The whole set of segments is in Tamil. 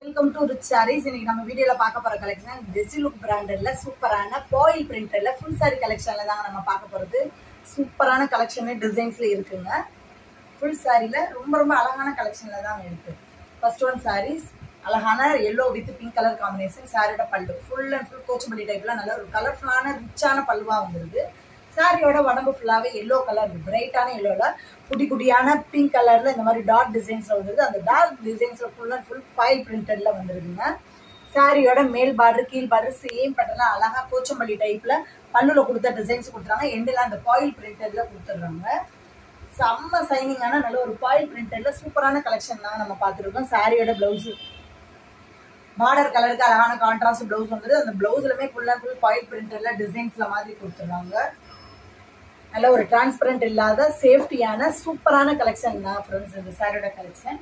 வெல்கம் டு ரிச் சாரீஸ் இன்னைக்கு நம்ம வீடியோல பார்க்க போற கலெக்ஷன் டெசி லுக் பிராண்டட்ல சூப்பரான பாயில் பிரிண்டர்ல ஃபுல் சாரி கலெக்ஷன்ல தாங்க நம்ம பார்க்க போறது சூப்பரான கலெக்ஷன் டிசைன்ஸ்ல இருக்குங்க ஃபுல் சாரில ரொம்ப ரொம்ப அழகான கலெக்ஷன்ல தான் இருக்கு ஃபர்ஸ்ட் ஒன் சாரீஸ் அழகான yellow with pink colour combination சாரியோட பல்லு ஃபுல் அண்ட் ஃபுல் கோச்சம்பள்ளி டைப்ல நல்ல ஒரு கலர்ஃபுல்லான ரிச்சான பல்லுவா வந்துருது சாரியோட உடம்பு ஃபுல்லாவே எல்லோ கலர் பிரைட்டான எல்லோல குட்டி குட்டியான பிங்க் கலர்ல இந்த மாதிரி டார்க் டிசைன்ஸ்ல வந்துருது அந்த டார்க் டிசைன்ஸ்ல ஃபுல் அண்ட் ஃபுல் ஃபைல் பிரிண்டட்ல வந்துருதுங்க சாரியோட மேல் பார்டர் கீழ் பார்டர் சேம் பேட்டர்ல அழகா கோச்சம்பள்ளி டைப்ல பல்லுல கொடுத்த டிசைன்ஸ் கொடுத்துறாங்க எண்டில் அந்த பாயில் பிரிண்டட்ல கொடுத்துட்றாங்க செம்ம சைனிங்கான நல்ல ஒரு பாயில் பிரிண்டட்ல சூப்பரான கலெக்ஷன் தான் நம்ம பார்த்துருக்கோம் சாரியோட பிளவுஸ் பார்டர் கலருக்கு அழகான கான்ட்ராஸ்ட் பிளவுஸ் வந்துட்டு அந்த பிளவுஸ்லுமே ஃபுல் அண்ட் ஃபுல் பாயில் பிரிண்டட்ல டிசைன்ஸ்ல மாதிரி கொடுத்துருவாங்க நல்ல ஒரு டிரான்ஸ்பரண்ட் இல்லாத சேஃப்டியான சூப்பரான கலெக்ஷன் தான் ஃப்ரெண்ட்ஸ் இந்த சாரியோட கலெக்ஷன்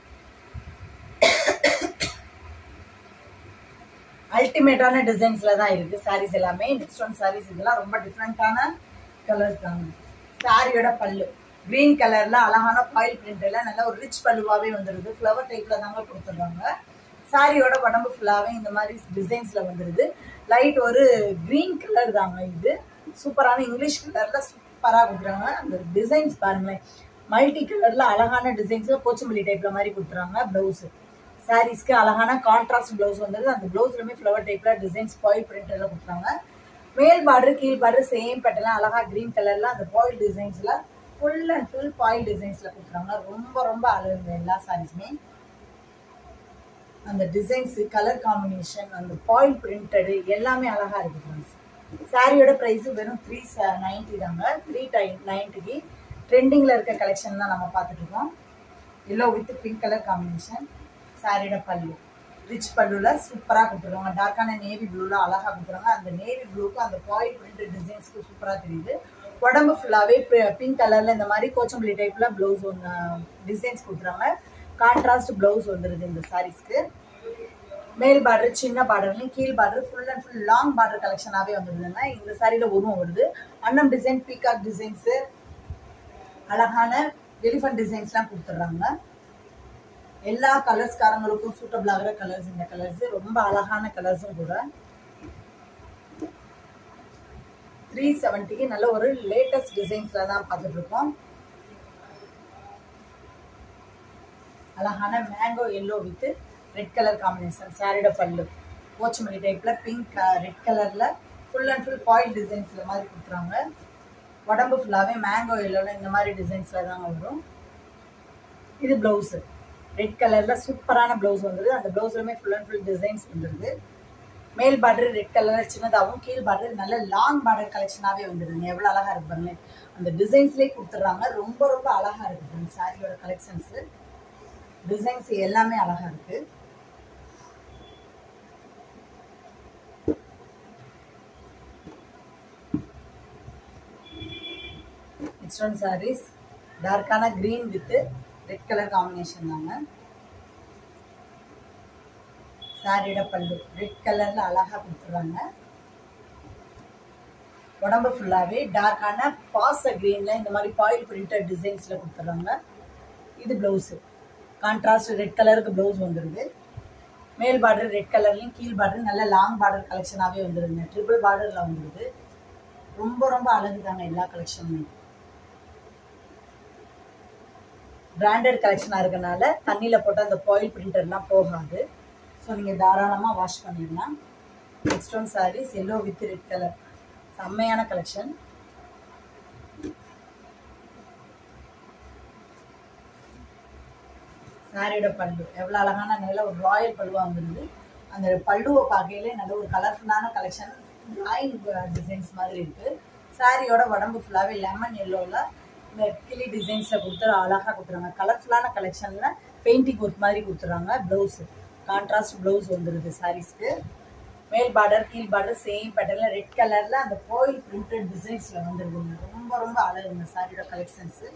அல்டிமேட்டான டிசைன்ஸ்ல தான் இருக்கு சாரீஸ் எல்லாமே நெக்ஸ்ட் ஒன் சாரீஸ் இதெல்லாம் ரொம்ப டிஃப்ரெண்டான கலர்ஸ் தாங்க சாரியோட பல்லு கிரீன் கலர்ல அழகான பாயில் பிரிண்ட்ல நல்ல ஒரு ரிச் பல்லுவாவே வந்துருது ஃப்ளவர் டைப்ல தாங்க கொடுத்துருவாங்க சாரியோட உடம்பு ஃபுல்லாவே இந்த மாதிரி டிசைன்ஸ்ல வந்துருது லைட் ஒரு கிரீன் கலர் தாங்க இது சூப்பரான இங்கிலீஷ் கலர்ல சூப்பரா கொடுக்குறாங்க அந்த டிசைன்ஸ் பாருங்களேன் மல்டி கலர்ல அழகான டிசைன்ஸ் போச்சம்பள்ளி டைப்ல மாதிரி கொடுத்துறாங்க பிளவுஸ் சாரீஸ்க்கு அழகான கான்ட்ராஸ்ட் பிளவுஸ் வந்துருது அந்த பிளவுஸ்லுமே ஃப்ளவர் டைப்ல டிசைன்ஸ் பாயில் பிரிண்ட் எல்லாம் கொடுத்துறாங்க மேல் பார்டர் கீழ் பார்டர் சேம் பேட்டர்ல அழகா கிரீன் கலர்ல அந்த பாயில் டிசைன்ஸ்ல ஃபுல் அண்ட் ஃபுல் பாயில் டிசைன்ஸ்ல கொடுக்குறாங்க ரொம்ப ரொம்ப அழகுங்க எல்லா சாரீஸுமே அந்த டிசைன்ஸ் கலர் காம்பினேஷன் அந்த பாயில் பிரிண்டடு எல்லாமே அழகா இருக்கு ஃப்ரெண்ட்ஸ் சாரியோட ப்ரைஸ் வெறும் த்ரீ நைன்டி தாங்க த்ரீ டை நைன்ட்டிக்கு ட்ரெண்டிங்கில் இருக்க கலெக்ஷன் தான் நம்ம பார்த்துட்டு இருக்கோம் yellow with pink colour combination சாரியோட பல்லு ரிச் பல்லுவில் சூப்பராக கொடுத்துருவாங்க டார்க்கான நேவி ப்ளூவில் அழகாக கொடுத்துருவாங்க அந்த நேவி ப்ளூக்கு அந்த பாயில் பிரிண்ட் டிசைன்ஸ்க்கு சூப்பராக தெரியுது உடம்பு ஃபுல்லாகவே பிங்க் கலரில் இந்த மாதிரி கோச்சம்பள்ளி டைப்பில் ப்ளவுஸ் ஒன்று டிசைன்ஸ் கொடுத்துருவாங்க கான்ட்ராஸ்ட் ப்ளவுஸ் வந்துடுது இந்த சாரீஸ்க்கு மேல் பார்டர் சின்ன பார்டர்லையும் கீழ் border full and full long border கலெக்ஷனாகவே வந்துடுதுங்க இந்த சாரியில் உருவம் வருது அன்னம் டிசைன் பீகாக் டிசைன்ஸு அழகான எலிஃபண்ட் டிசைன்ஸ்லாம் கொடுத்துட்றாங்க எல்லா கலர்ஸ்காரங்களுக்கும் சூட்டபிள் ஆகிற கலர்ஸ் இந்த கலர்ஸ் ரொம்ப அழகான கலர்ஸும் கூட த்ரீ செவன்ட்டிக்கு நல்ல ஒரு லேட்டஸ்ட் டிசைன்ஸ்ல தான் பார்த்துட்டு இருக்கோம் அழகான mango yellow with red colour combination சாரியோட பல்லு போச்சமல்லி டைப்ல பிங்க் ரெட் கலர்ல ஃபுல் அண்ட் ஃபுல் பாயில் டிசைன்ஸ்ல மாதிரி கொடுத்துறாங்க உடம்பு ஃபுல்லாகவே மேங்கோ எல்லோல இந்த மாதிரி டிசைன்ஸ்ல தாங்க வரும் இது பிளவுஸு ரெட் கலரில் சூப்பரான ப்ளவுஸ் வந்துடுது அந்த ப்ளவுஸ்லுமே ஃபுல் அண்ட் ஃபுல் டிசைன்ஸ் வந்துடுது மேல் பார்டர் ரெட் கலரில் சின்னதாகவும் கீழ் பார்டர் நல்ல லாங் பார்டர் கலெக்ஷனாகவே வந்துடுதுங்க எவ்வளோ அழகாக இருக்கு பாருங்க அந்த டிசைன்ஸ்லேயே கொடுத்துட்றாங்க ரொம்ப ரொம்ப அழகாக இருக்குது அந்த சாரியோட கலெக்ஷன்ஸு டிசைன்ஸ் எல்லாமே அழகாக இருக்குது நெக்ஸ்ட் ஒன் சாரீஸ் டார்க்கான green with red colour combination தாங்க சாரியோட பல்லு ரெட் கலர்ல அழகா கொடுத்துருவாங்க உடம்பு ஃபுல்லாகவே டார்க்கான பாச க்ரீனில் இந்த மாதிரி பாயில் பிரிண்டட் டிசைன்ஸில் கொடுத்துட்றாங்க இது ப்ளவுஸு கான்ட்ராஸ்ட் ரெட் கலருக்கு ப்ளவுஸ் வந்துடுது மேல் பார்டர் ரெட் கலர்லையும் கீழ் பார்டர் நல்ல லாங் பார்டர் கலெக்ஷனாகவே வந்துடுதுங்க ட்ரிபிள் பார்டரில் வந்துடுது ரொம்ப ரொம்ப அழகு தாங்க எல்லா கலெக்ஷனுமே பிராண்டட் கலெக்ஷனாக இருக்கனால தண்ணியில் போட்டால் அந்த பாயில் பிரிண்டர்லாம் போகாது ஸோ நீங்கள் தாராளமாக வாஷ் பண்ணிடலாம் next one saris yellow with red colour செம்மையான கலெக்ஷன் சாரியோட பல்லு எவ்வளோ அழகான நல்ல ஒரு ராயல் பல்லுவாக வந்துருது அந்த பல்லுவை பார்க்கையிலே நல்ல ஒரு கலர்ஃபுல்லான கலெக்ஷன் டிராயிங் டிசைன்ஸ் மாதிரி இருக்குது சாரியோட உடம்பு ஃபுல்லாகவே லெமன் எல்லோவில் இந்த கிளி டிசைன்ஸில் கொடுத்து அழகாக கொடுத்துறாங்க கலர்ஃபுல்லான கலெக்ஷனில் பெயிண்டிங் ஒர்க் மாதிரி கொடுத்துறாங்க ப்ளவுஸு கான்ட்ராஸ்ட் ப்ளவுஸ் வந்துடுது சாரீஸ்க்கு மேல் பார்டர் கீழ் பார்டர் சேம் பேட்டர்ல ரெட் கலரில் அந்த கோயில் பிரிண்டட் டிசைன்ஸில் வந்துருதுங்க ரொம்ப ரொம்ப அழகுங்க சாரியோட கலெக்ஷன்ஸு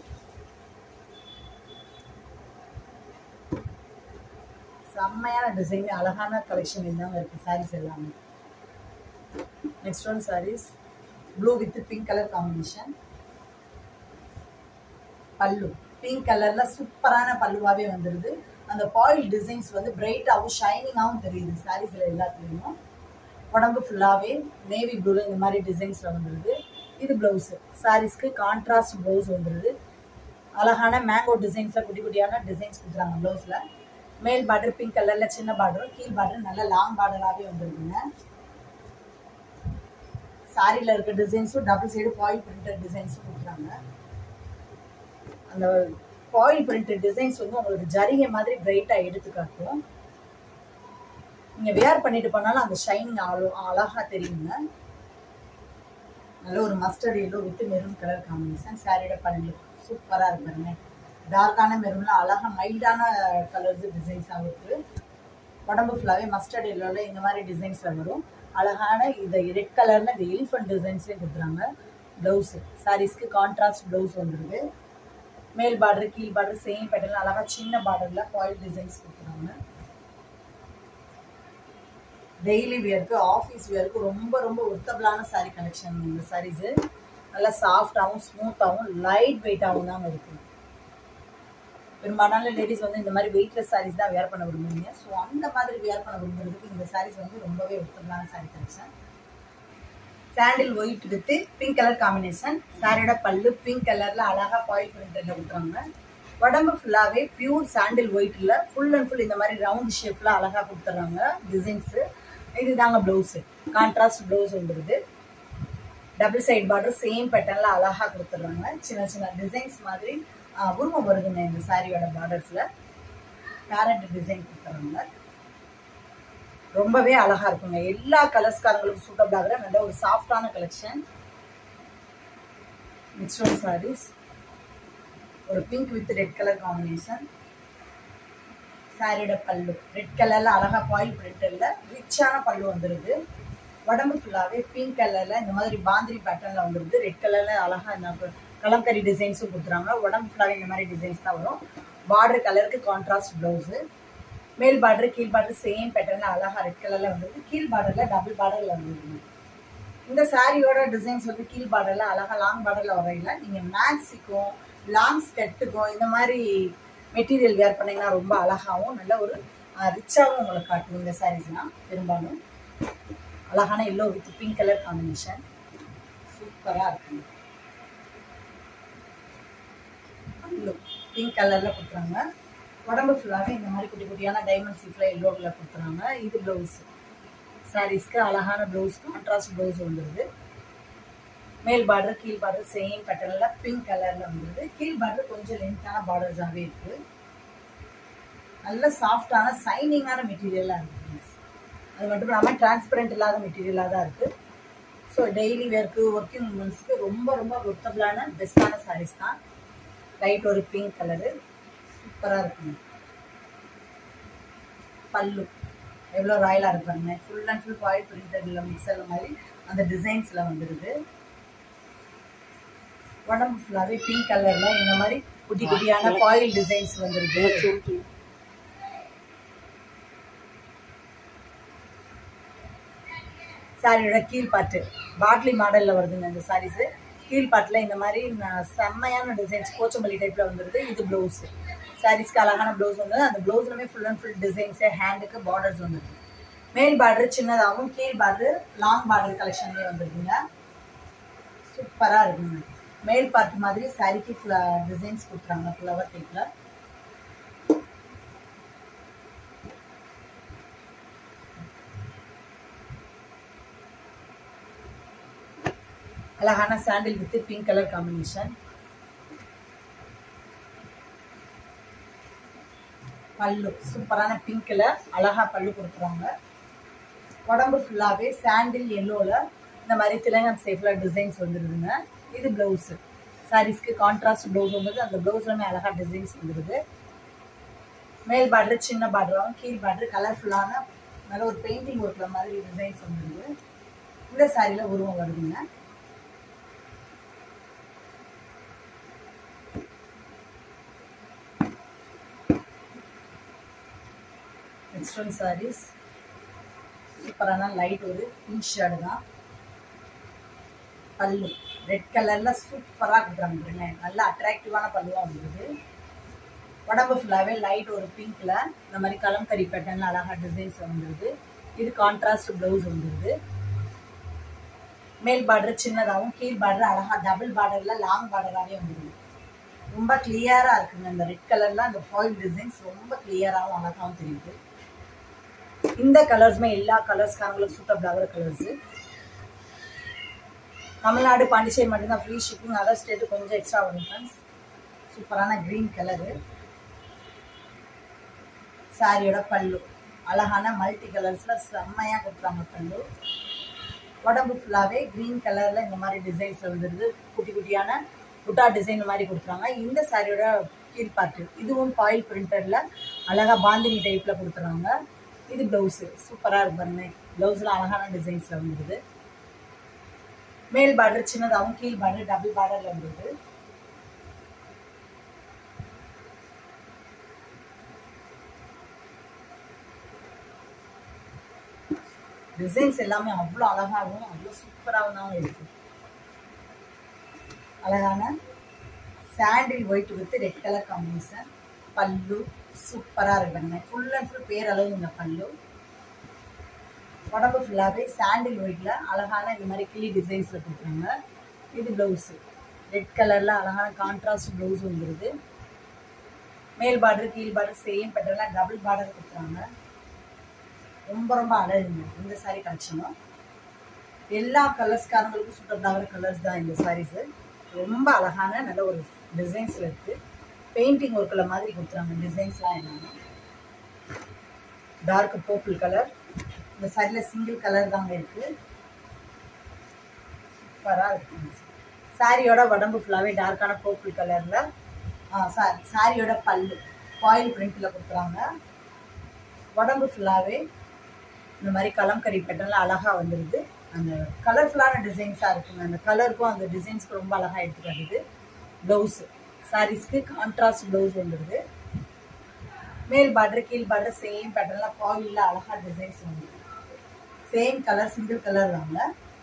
செம்மையான டிசைன் அழகான கலெக்ஷன் இருந்தாங்க இருக்குது சாரீஸ் எல்லாமே next one saris blue with pink colour combination பல்லு பிங்க் கலர்ல சூப்பரான பல்லுவாவே வந்துடுது அந்த பாயில் டிசைன்ஸ் வந்து பிரைட்டாகவும் ஷைனிங்காகவும் தெரியுது சாரீஸில் எல்லாத்துலேயும் உடம்பு ஃபுல்லாகவே நேவி ப்ளூவில் இந்த மாதிரி டிசைன்ஸில் வந்துடுது இது ப்ளவுஸு சாரீஸ்க்கு கான்ட்ராஸ்ட் ப்ளவுஸ் வந்துடுது அழகான மேங்கோ டிசைன்ஸில் குட்டி குட்டியான டிசைன்ஸ் கொடுக்குறாங்க ப்ளவுஸில் மேல் பார்டர் பிங்க் கலரில் சின்ன பார்டரும் கீழ் பார்டர் நல்ல லாங் பார்டராகவே வந்துருக்குங்க சாரியில் இருக்க டிசைன்ஸும் டபுள் சைடு பாயில் பிரிண்டட் டிசைன்ஸும் கொடுக்குறாங்க அந்த பாயில் பிரிண்டட் டிசைன்ஸ் வந்து உங்களுக்கு ஜரிகை மாதிரி பிரைட்டாக எடுத்து காட்டும் நீங்கள் வேர் பண்ணிட்டு போனாலும் அந்த ஷைனிங் அவ்வளோ அழகாக தெரியுங்க நல்ல ஒரு mustard yellow with maroon colour combination சாரியோட பல்லு சூப்பராக இருக்கு பாருங்க டார்க்கான மெரூனில் அழகாக மைல்டான கலர்ஸ் டிசைன்ஸாக இருக்குது உடம்பு ஃபுல்லாகவே மஸ்டர்ட் எல்லோவில் இந்த மாதிரி டிசைன்ஸில் வரும் அழகான இந்த ரெட் கலரில் இந்த எலிஃபண்ட் டிசைன்ஸ்லேயும் கொடுக்குறாங்க ப்ளவுஸு சாரீஸ்க்கு கான்ட்ராஸ்ட் ப்ளவுஸ் வந்துருக்கு மேல் பார்டர் கீழ் பார்டர் சேம் பேட்டர்ல அழகாக சின்ன பார்டரில் பாயில் டிசைன்ஸ் கொடுக்குறாங்க டெய்லி வியருக்கு ஆஃபீஸ் வியருக்கு ரொம்ப ரொம்ப ஒர்த்தபிளான சாரீ கலெக்ஷன் இந்த சாரீஸு நல்லா சாஃப்டாகவும் ஸ்மூத்தாகவும் லைட் வெயிட்டாகவும் தான் இருக்குது பெரும்பாலான லேடிஸ் வந்து இந்த மாதிரி வெயிட்லெஸ் சாரீஸ் தான் வேர் பண்ண விரும்புவீங்க ஸோ அந்த மாதிரி வேர் பண்ண விரும்புறதுக்கு இந்த சாரீஸ் வந்து ரொம்பவே ஒர்த்தபிளான sari collection sandal white with pink colour combination சாரியோட பல்லு பிங்க் கலர்ல அழகா பாயில் பிரிண்டட்ல கொடுக்குறாங்க உடம்பு ஃபுல்லாவே பியூர் சாண்டில் ஒயிட்ல ஃபுல் அண்ட் ஃபுல் இந்த மாதிரி ரவுண்ட் ஷேப்ல அழகா கொடுத்துட்றாங்க டிசைன்ஸ் இதுதாங்க பிளவுஸ் கான்ட்ராஸ்ட் பிளவுஸ் வந்துருது டபுள் சைட் பார்டர் சேம் பேட்டர்ன்ல அழகா கொடுத்துட்றாங்க சின்ன சின்ன டிசைன்ஸ் மாதிரி உருவம் வருதுங்க இந்த சாரியோட பார்டர்ஸ்ல பேரண்ட் டிசைன் கொடுத்துறாங்க ரொம்பவே அழகா இருக்குங்க எல்லா கலர்ஸ்காரங்களுக்கும் சூட்டபிள் ஆகிற நல்ல ஒரு சாஃப்டான கலெக்ஷன் நெக்ஸ்ட் ஒன் சாரீஸ் ஒரு pink with red colour combination சாரியோட பல்லு ரெட் கலர்ல அழகா பாயில் பிரிண்டர்ல ரிச்சான பல்லு வந்துருது உடம்பு ஃபுல்லாவே பிங்க் கலர்ல இந்த மாதிரி பாந்திரி பேட்டர்ன்ல வந்துருது ரெட் கலர்ல அழகா இந்த கலம்கரி டிசைன்ஸும் கொடுத்துறாங்க உடம்பு ஃபுல்லாவே இந்த மாதிரி டிசைன்ஸ் தான் வரும் பார்டர் கலருக்கு கான்ட்ராஸ்ட் பிளவுஸு மேல் பார்டர் கீழ் பார்டர் சேம் பேட்டர்ல அழகா ரெட் கலர்ல வந்தது கீழ் பார்டர்ல டபுள் பார்டர்ல வந்தது இந்த சாரியோட டிசைன்ஸ் வந்து கீழ் பார்டர்ல அழகா லாங் பார்டர்ல வரையில நீங்க மேக்ஸிக்கும் லாங் ஸ்கெட்டுக்கும் இந்த மாதிரி மெட்டீரியல் வேர் பண்ணீங்கன்னா ரொம்ப அழகாகவும் நல்ல ஒரு ரிச்சாகவும் உங்களுக்கு காட்டும் இந்த சாரீஸ்லாம் பெரும்பாலும் அழகான yellow with pink colour combination சூப்பராக இருக்குங்க பிங்க் கலரில் கொடுக்குறாங்க உடம்பு ஃபுல்லாகவே இந்த மாதிரி குட்டி குட்டியான டைமண்ட் சீஃபில் எல்லோ கலர் கொடுத்துறாங்க இது ப்ளவுஸ் சாரீஸ்க்கு அழகான ப்ளவுஸ் கான்ட்ராஸ்ட் ப்ளவுஸ் வந்துடுது மேல் பார்டர் கீழ் பார்டர் சேம் பேட்டர்னில் பிங்க் கலரில் வந்துடுது கீழ் பார்டர் கொஞ்சம் லென்த்தான பார்டர்ஸாகவே இருக்குது நல்ல சாஃப்டான சைனிங்கான மெட்டீரியலாக இருக்குது அது மட்டும் இல்லாமல் டிரான்ஸ்பரண்ட் இல்லாத மெட்டீரியலாக தான் இருக்குது ஸோ டெய்லி வேர்க்கு ஒர்க்கிங் உமன்ஸ்க்கு ரொம்ப ரொம்ப ஒர்த்தபிளான பெஸ்ட்டான சாரீஸ் தான் லைட் ஒரு பிங்க் கலரு சூப்பராக இருக்குங்க பல்லு எவ்வளோ ராயலாக இருப்பாருங்க ஃபுல் அண்ட் ஃபுல் பாயில் பிரிண்டடில் மிக்சர் மாதிரி அந்த டிசைன்ஸில் வந்துடுது உடம்பு ஃபுல்லாகவே பிங்க் கலரில் இந்த மாதிரி குட்டி குட்டியான பாயில் டிசைன்ஸ் வந்துடுது சாரியோட கீழ்பாட்டு பாட்லி மாடலில் வருதுங்க இந்த சாரீஸு கீழ்பாட்டில் இந்த மாதிரி செம்மையான டிசைன்ஸ் கோச்சம்பள்ளி டைப்பில் வந்துடுது இது ப்ளவுஸு சாரீஸ்க்கு அழகான ப்ளவுஸ் வந்து அந்த ப்ளவுஸ்லுமே ஃபுல் அண்ட் ஃபுல் டிசைன்ஸு ஹேண்டுக்கு பார்டர்ஸ் வந்துடுது மேல் பார்டர் சின்னதாகவும் கீழ் பார்டர் லாங் பார்டர் கலெக்ஷன்லேயே வந்துருக்குங்க சூப்பராக இருக்குங்க மேல் பார்ட் மாதிரி சாரிக்கு டிசைன்ஸ் கொடுக்குறாங்க ஃப்ளவர் டைப்பில் அழகான sandal with pink colour combination pallu சூப்பரான பிங்க்ல அழகா பல்லு கொடுக்குறாங்க உடம்பு ஃபுல்லாகவே சாண்டில் எல்லோவில் இந்த மாதிரி திலங்கம் சேஃபில் டிசைன்ஸ் வந்துடுதுங்க இது ப்ளவுஸு சாரீஸ்க்கு கான்ட்ராஸ்ட் ப்ளவுஸ் வந்துடுது அந்த ப்ளவுஸ்லுமே அழகாக டிசைன்ஸ் வந்துடுது மேல் பார்டர் சின்ன பார்டரும் கீழ் பார்டர் கலர்ஃபுல்லான நல்ல ஒரு பெயிண்டிங் ஒர்க்கில் மாதிரி டிசைன்ஸ் வந்துடுது இந்த சாரியில் உருவம் வருதுங்க நெக்ஸ்ட் ஒன் சாரீஸ் சூப்பரான லைட் ஒரு பிங்க் ஷேடு தான் பல்லு ரெட் கலரில் சூப்பராக கொடுக்குறாங்க நல்லா அட்ராக்டிவான பல்லுவாக வந்துடுது உடம்பு ஃபுல்லாகவே லைட் ஒரு பிங்க்ல இந்த மாதிரி கலம்கரி பேட்டர்ல அழகா டிசைன்ஸ் வந்துருது இது கான்ட்ராஸ்ட் பிளவுஸ் வந்துருது மேல் பார்டர் சின்னதாகவும் கீழ் பார்டர் அழகா டபுள் பார்டர்ல லாங் பார்டராகவே வந்துருது ரொம்ப கிளியரா இருக்குங்க இந்த ரெட் கலர்ல அந்த ஃபாயில் டிசைன்ஸ் ரொம்ப கிளியராகவும் அழகாகவும் தெரியுது இந்த கலர்ஸுமே எல்லா கலர்ஸ்காரங்களும் சூட்டபிள் ஆகிற கலர்ஸ் தமிழ்நாடு பாண்டிச்சேரி மட்டும்தான் ஃப்ரீ ஷிப்பிங் அதர் ஸ்டேட்டு கொஞ்சம் எக்ஸ்ட்ரா வரும் ஃப்ரெண்ட்ஸ் சூப்பரான க்ரீன் கலரு சாரியோட பல்லு அழகான மல்டி கலர்ஸில் செம்மையாக கொடுக்குறாங்க பல்லு உடம்பு ஃபுல்லாகவே க்ரீன் கலரில் இந்த மாதிரி டிசைன்ஸ் வந்துடுது குட்டி குட்டியான புட்டா டிசைன் மாதிரி கொடுக்குறாங்க இந்த சாரியோட கீழ் பார்ட்டு இதுவும் பாயில் பிரிண்டரில் அழகாக பாந்தினி டைப்பில் கொடுத்துறாங்க இது ப்ளவுஸு சூப்பராக இருக்கு பாருங்க ப்ளவுஸில் அழகான டிசைன்ஸில் வந்துடுது மேல் பார்டர் சின்னதாகவும் கீழ் பார்டர் டபுள் பார்டரில் வந்துடுது டிசைன்ஸ் எல்லாமே அவ்வளோ அழகாகவும் அவ்வளோ சூப்பராகவும் தான் இருக்கு அழகான sandal white with red colour combination pallu சூப்பராக இருக்குங்க ஃபுல் அண்ட் ஃபுல் பேரளவு இந்த பல்லு உடம்பு ஃபுல்லாகவே சாண்டில் ஒயிட்டில் அழகான இந்த மாதிரி கிளி டிசைன்ஸில் கொடுக்குறாங்க இது ப்ளவுஸு ரெட் கலரில் அழகான கான்ட்ராஸ்ட் ப்ளவுஸ் வந்துடுது மேல் பார்டர் கீழ் பார்டர் சேம் பேட்டர்லாம் டபுள் பார்டர் கொடுக்குறாங்க ரொம்ப ரொம்ப அழகுங்க இந்த சாரீ கலெக்ஷனும் எல்லா கலர்ஸ்காரங்களுக்கும் சூட்டபிள் ஆகிற கலர்ஸ் தான் இந்த சாரீஸு ரொம்ப அழகான நல்ல ஒரு டிசைன்ஸில் இருக்குது பெயிண்டிங் ஒர்க்கில் மாதிரி கொடுத்துறாங்க டிசைன்ஸ்லாம் என்னென்னா டார்க் பர்பிள் கலர் இந்த சாரியில் சிங்கிள் கலர் தாங்க இருக்குது சூப்பராக இருக்குங்க சாரியோட உடம்பு ஃபுல்லாகவே டார்க்கான பர்பிள் கலரில் சாரி சாரியோட பல்லு ஃபாயில் பிரிண்டில் கொடுக்குறாங்க உடம்பு ஃபுல்லாகவே இந்த மாதிரி கலம்கரி பேட்டர்னில் அழகாக வந்துடுது அந்த கலர்ஃபுல்லான டிசைன்ஸாக இருக்குங்க அந்த கலருக்கும் அந்த டிசைன்ஸ்க்கு ரொம்ப அழகாக எடுத்துக்காட்டுது ப்ளவுஸு சாரீஸ்க்கு கான்ட்ராஸ்ட் ப்ளவுஸ் வந்துடுது மேல் பார்டர் கீழ் பார்டர் சேம் பேட்டர்னில் ஃபாயிலில் அழகாக டிசைன்ஸ் வந்துடுது சேம் கலர் சிங்கிள் கலர் தாங்க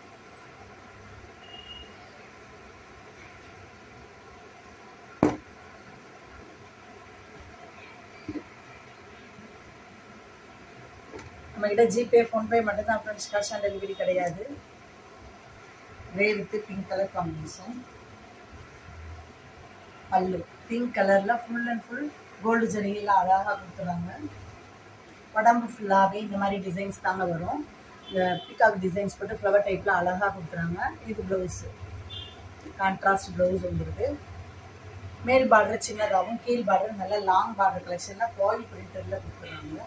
நம்மகிட்ட ஜிபே ஃபோன்பே மட்டும்தான் ஃப்ரெண்ட்ஸ் கேஷ் ஆன் டெலிவரி கிடையாது grey with pink colour combination பல்லு பிங்க் கலரில் ஃபுல் அண்ட் ஃபுல் கோல்டு ஜரிகையில் அழகாக கொடுத்துறாங்க உடம்பு ஃபுல்லாகவே இந்த மாதிரி டிசைன்ஸ் தாங்க வரும் இந்த பிகாக் டிசைன்ஸ் போட்டு ஃப்ளவர் டைப்பில் அழகாக கொடுத்துறாங்க இது ப்ளவுஸு கான்ட்ராஸ்ட் ப்ளவுஸ் வந்துடுது மேல் பார்டர் சின்னதாகவும் கீழ் பார்டர் நல்ல லாங் பார்டர் கலெக்ஷனில் ஃபாயில் பிரிண்டரில் கொடுத்துறாங்க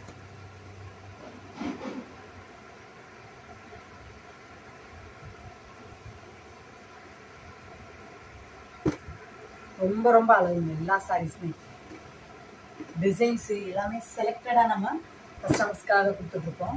ரொம்ப ரொம்ப அழகுங்க எல்லா சாரீஸுமே டிசைன்ஸ் எல்லாமே செலக்டடாக நம்ம கஸ்டமர்ஸ்க்காக கொடுத்துட்ருக்கோம்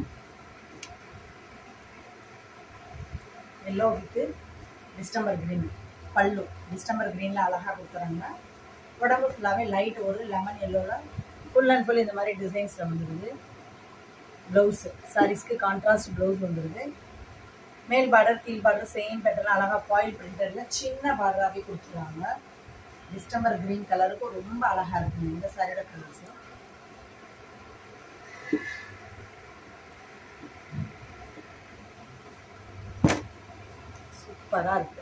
yellow with distemper green pallu distemper க்ரீனில் அழகாக கொடுக்குறாங்க உடம்பு ஃபுல்லாகவே லைட் ஒரு லெமன் எல்லோவில் ஃபுல் அண்ட் ஃபுல் இந்த மாதிரி டிசைன்ஸில் வந்துடுது ப்ளவுஸு சாரீஸ்க்கு கான்ட்ராஸ்ட் ப்ளவுஸ் வந்துடுது மேல் பார்டர் கீழ் பார்டர் சேம் பேட்டர்ல அழகாக ஃபாயில் பிரிண்டரில் சின்ன பார்டராகவே கொடுத்துருவாங்க டிஸ்டம்பர் கிரீன் கலருக்கும் ரொம்ப அழகாக இருக்குங்க இந்த சாரியோட கலர்ஸ் சூப்பராக இருக்கு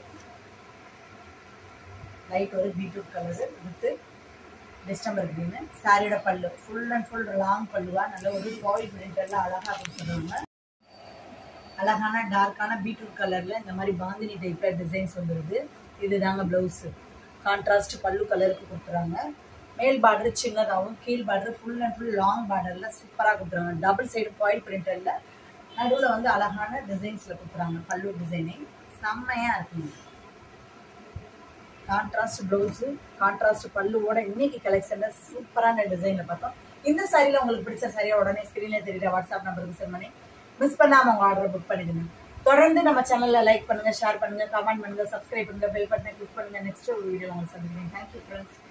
லைட் ஒரு beetroot colour with distemper green சாரியோட பல்லு ஃபுல் அண்ட் ஃபுல் லாங் பல்லுவா நல்ல ஒரு ஃபாயில் பிரிண்டர்ல அழகாக கொடுத்துருவாங்க அழகான டார்க்கான பீட்ரூட் கலரில் இந்த மாதிரி பாந்தினி டைப்பில் டிசைன்ஸ் வந்துடுது இது தாங்க ப்ளவுஸு கான்ட்ராஸ்ட் பல்லு கலருக்கு கொடுத்துறாங்க மேல் பார்டர் சின்னதாகவும் கீழ் border full and full long பார்டரில் சூப்பராக கொடுத்துறாங்க டபுள் சைடு ஃபாயில் பிரிண்டரில் நடுவில் வந்து அழகான டிசைன்ஸில் கொடுத்துறாங்க பல்லு டிசைனே செம்மையாக இருக்குங்க கான்ட்ராஸ்ட் ப்ளவுஸு கான்ட்ராஸ்ட் பல்லுவோட இன்னைக்கு கலெக்ஷனில் சூப்பரான டிசைனில் பார்த்தோம் இந்த சாரியில் உங்களுக்கு பிடிச்ச சாரியை உடனே ஸ்க்ரீனில் தெரியுற வாட்ஸ்அப் நம்பருக்கு சென்ட் பண்ணி மிஸ் பண்ணாமல் உங்கள் ஆர்டரை புக் பண்ணிடுங்க தொடர்ந்து நம்ம சேனலில் லைக் பண்ணுங்கள் ஷேர் பண்ணுங்கள் கமெண்ட் பண்ணுங்கள் சப்ஸ்கிரைப் பண்ணுங்கள் பெல் பட்டனை கிளிக் பண்ணுங்கள் நெக்ஸ்ட் ஒரு வீடியோ உங்களுக்கு சந்திக்கிறேன் தேங்க்யூ ஃப்ரெண்ட்ஸ்